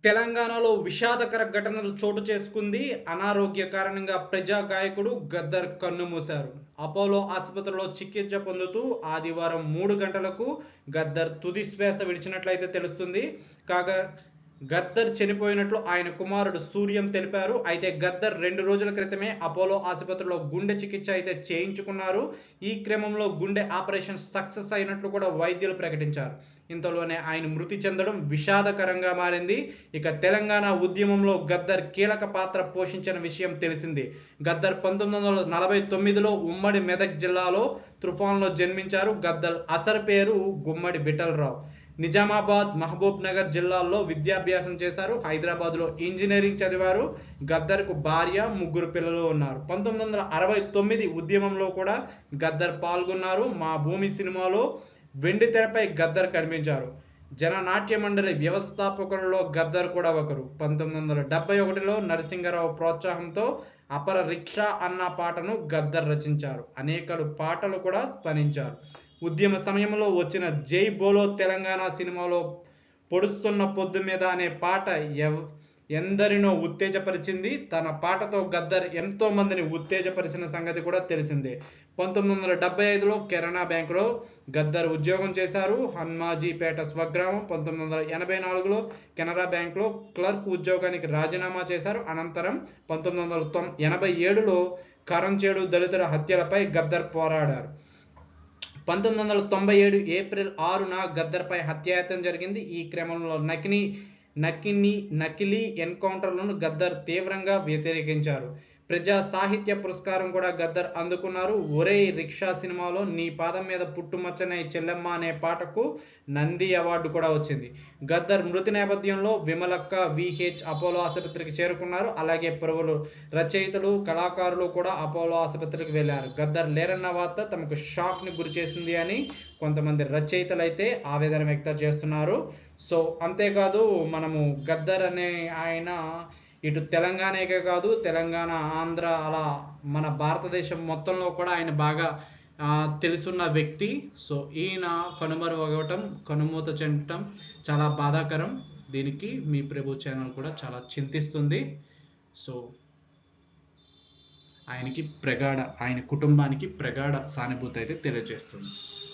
తెలంగాణలో విషాదకర ఘటనలు చోటు చేసుకుంది అనారోగ్య కారణంగా ప్రజా గాయకుడు గద్దర్ కన్నుమూశారు అపోలో ఆసుపత్రిలో చికిత్స పొందుతూ ఆదివారం మూడు గంటలకు గద్దర్ తుది శ్వాస విడిచినట్లయితే తెలుస్తుంది కాగా గద్దర్ చనిపోయినట్లు ఆయన కుమారుడు సూర్యం తెలిపారు అయితే గద్దర్ రెండు రోజుల క్రితమే అపోలో ఆసుపత్రిలో గుండె చికిత్స అయితే చేయించుకున్నారు ఈ క్రమంలో గుండె ఆపరేషన్ సక్సెస్ అయినట్లు కూడా వైద్యులు ప్రకటించారు ఇంతలోనే ఆయన మృతి చెందడం విషాదకరంగా మారింది ఇక తెలంగాణ ఉద్యమంలో గద్దర్ కీలక పాత్ర పోషించిన విషయం తెలిసింది గద్దర్ పంతొమ్మిది వందల నలభై తొమ్మిదిలో ఉమ్మడి మెదక్ జిల్లాలో తుఫాన్లో జన్మించారు గద్దర్ అసలు పేరు గుమ్మడి బిఠలరావు నిజామాబాద్ మహబూబ్ నగర్ జిల్లాల్లో విద్యాభ్యాసం చేశారు హైదరాబాద్లో ఇంజనీరింగ్ చదివారు గద్దర్కు భార్య ముగ్గురు పిల్లలు ఉన్నారు పంతొమ్మిది వందల అరవై తొమ్మిది ఉద్యమంలో కూడా గద్దర్ పాల్గొన్నారు మా భూమి సినిమాలో వెండి తెరపై గద్దర్ కనిపించారు జననాట్య మండలి వ్యవస్థాపకులలో గద్దర్ కూడా ఒకరు పంతొమ్మిది వందల డెబ్బై ఒకటిలో నరసింగరావు ప్రోత్సాహంతో అపర రిక్షా అన్న పాటను గద్దర్ రచించారు అనేకలు పాటలు కూడా స్మరించారు ఉద్యమ సమయంలో వచ్చిన జై బోలో తెలంగాణ సినిమాలో పొడుస్తున్న పొద్దు మీద అనే పాట ఎవ్ ఎందరినో ఉత్తేజపరిచింది తన పాటతో గద్దర్ ఎంతో మందిని ఉత్తేజపరిచిన సంగతి కూడా తెలిసిందే పంతొమ్మిది వందల డెబ్బై ఐదులో కెనరా బ్యాంకులో గద్దర్ ఉద్యోగం చేశారు హన్మాజీపేట స్వగ్రామం పంతొమ్మిది వందల ఎనభై నాలుగులో కెనరా బ్యాంకులో క్లర్క్ ఉద్యోగానికి రాజీనామా చేశారు అనంతరం పంతొమ్మిది వందల తొం ఎనభై ఏడులో కరంచేడు దళితుల హత్యలపై గద్దర్ పోరాడారు పంతొమ్మిది వందల తొంభై ఏడు ఏప్రిల్ ఆరున గద్దర్పై హత్యాయత్నం జరిగింది ఈ క్రమంలో నకిలీ నకిని నకిలీ ఎన్కౌంటర్లను గద్దర్ తీవ్రంగా వ్యతిరేకించారు ప్రజా సాహిత్య పురస్కారం కూడా గద్దర్ అందుకున్నారు ఒరే రిక్షా సినిమాలో నీ పాదం మీద పుట్టుమచ్చనే చెల్లెమ్మ అనే పాటకు నంది అవార్డు కూడా వచ్చింది గద్దర్ మృతి నేపథ్యంలో విమలక్క విహెచ్ అపోలో ఆసుపత్రికి చేరుకున్నారు అలాగే పరుగులు రచయితలు కళాకారులు కూడా అపోలో ఆసుపత్రికి వెళ్ళారు గద్దర్ లేరన్న వార్త తమకు షాక్ని గురి చేసింది అని కొంతమంది రచయితలు అయితే ఆవేదన వ్యక్తం చేస్తున్నారు సో అంతేకాదు మనము గద్దర్ అనే ఆయన ఇటు తెలంగాణకే కాదు తెలంగాణ ఆంధ్ర అలా మన భారతదేశం మొత్తంలో కూడా ఆయన బాగా ఆ, తెలుసున్న వ్యక్తి సో ఈయన కనుమరుగవటం కనుమూత చెందటం చాలా బాధాకరం దీనికి మీ ప్రభు ఛానల్ కూడా చాలా చింతిస్తుంది సో ఆయనకి ప్రగాఢ ఆయన కుటుంబానికి ప్రగాఢ సానుభూతి అయితే తెలియజేస్తుంది